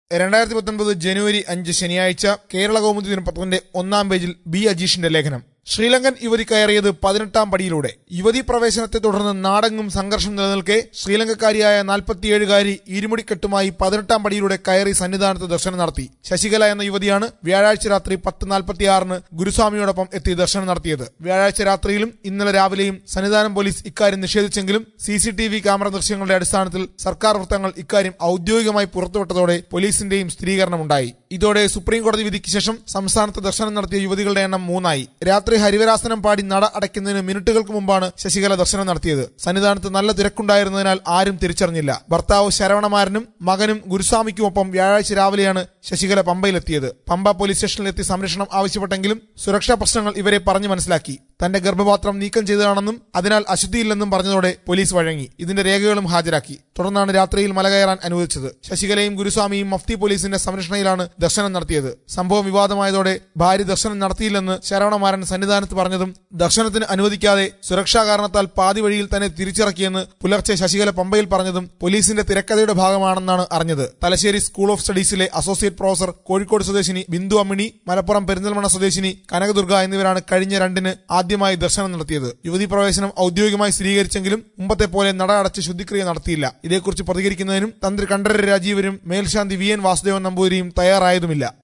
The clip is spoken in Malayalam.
രണ്ടായിരത്തി പത്തൊൻപത് ജനുവരി അഞ്ച് ശനിയാഴ്ച കേരള കൗമുദി ദിനപത്രത്തിന്റെ ഒന്നാം പേജിൽ ബി അജീഷിന്റെ ലേഖനം ശ്രീലങ്കൻ യുവതി കയറിയത് പതിനെട്ടാം പടിയിലൂടെ യുവതി പ്രവേശനത്തെ തുടർന്ന് നാടെങ്ങും സംഘർഷം നിലനിൽക്കെ ശ്രീലങ്കക്കാരിയായ നാൽപ്പത്തിയേഴുകാരി ഇരുമുടിക്കെട്ടുമായി പതിനെട്ടാം പടിയിലൂടെ കയറി സന്നിധാനത്ത് ദർശനം നടത്തി ശശികല എന്ന യുവതിയാണ് വ്യാഴാഴ്ച രാത്രി പത്ത് നാൽപ്പത്തിയാറിന് ഗുരുസ്വാമിയോടൊപ്പം എത്തി ദർശനം നടത്തിയത് വ്യാഴാഴ്ച രാത്രിയിലും ഇന്നലെ രാവിലെയും സന്നിധാനം പോലീസ് ഇക്കാര്യം നിഷേധിച്ചെങ്കിലും C C T V camera ദൃശ്യങ്ങളുടെ അടിസ്ഥാനത്തിൽ സർക്കാർ വൃത്തങ്ങൾ ഇക്കാര്യം ഔദ്യോഗികമായി പുറത്തുവിട്ടതോടെ പോലീസിന്റെയും സ്ഥിരീകരണമുണ്ടായി ഇതോടെ സുപ്രീം കോടതി വിധിക്ക് ശേഷം സംസ്ഥാനത്ത് ദർശനം നടത്തിയ യുവതികളുടെ എണ്ണം മൂന്നായി രാത്രി ഹരിവരാസനം പാടി നട അടയ്ക്കുന്നതിന് മിനിറ്റുകൾക്ക് മുമ്പാണ് ശശികല ദർശനം നടത്തിയത് സന്നിധാനത്ത് നല്ല തിരക്കുണ്ടായിരുന്നതിനാൽ ആരും തിരിച്ചറിഞ്ഞില്ല ഭർത്താവ് ശരവണമാരനും മകനും ഗുരുസ്വാമിക്കുമൊപ്പം വ്യാഴാഴ്ച രാവിലെയാണ് ശശികല പമ്പയിലെത്തിയത് പമ്പ പോലീസ് സ്റ്റേഷനിലെത്തി സംരക്ഷണം ആവശ്യപ്പെട്ടെങ്കിലും സുരക്ഷാ പ്രശ്നങ്ങൾ ഇവരെ പറഞ്ഞു മനസ്സിലാക്കി തന്റെ ഗർഭപാത്രം നീക്കം ചെയ്തതാണെന്നും അതിനാൽ അശുദ്ധിയില്ലെന്നും പറഞ്ഞതോടെ പോലീസ് വഴങ്ങി ഇതിന്റെ രേഖകളും ഹാജരാക്കി തുടർന്നാണ് രാത്രിയിൽ മല കയറാൻ അനുവദിച്ചത് ശശികലയും ഗുരുസ്വാമിയും മഫ്തി പോലീസിന്റെ സംരക്ഷണയിലാണ് ദർശനം നടത്തിയത് സംഭവം വിവാദമായതോടെ ഭാര്യ ദർശനം നടത്തിയില്ലെന്ന് ശരവണമാരൻ സന്നിധാനത്ത് പറഞ്ഞതും ദർശനത്തിന് അനുവദിക്കാതെ സുരക്ഷാ കാരണത്താൽ പാതി വഴിയിൽ തന്നെ തിരിച്ചിറക്കിയെന്ന് പുലർച്ചെ ശശികല പമ്പയിൽ പറഞ്ഞതും പോലീസിന്റെ തിരക്കഥയുടെ ഭാഗമാണെന്നാണ് അറിഞ്ഞത് തലശ്ശേരി സ്കൂൾ ഓഫ് സ്റ്റഡീസിലെ അസോസിയേറ്റ് പ്രൊഫസർ കോഴിക്കോട് സ്വദേശിനി ബിന്ദു അമ്മിണി മലപ്പുറം പെരിന്തൽമണ്ണ സ്വദേശിനി കനകദുർഗ എന്നിവരാണ് കഴിഞ്ഞ രണ്ടിന് ആദ്യമായി ദർശനം നടത്തിയത് യുവതി പ്രവേശനം ഔദ്യോഗികമായി സ്ഥിരീകരിച്ചെങ്കിലും മുമ്പത്തെ പോലെ നട അടച്ച് ശുദ്ധിക്രിയ നടത്തിയില്ല ഇതേക്കുറിച്ച് പ്രതികരിക്കുന്നതിനും തന്ത്രി കണ്ഠരര് രാജീവരും മേൽശാന്തി വി എൻ വാസുദേവൻ നമ്പൂതിരിയും തയ്യാറായതുമില്ല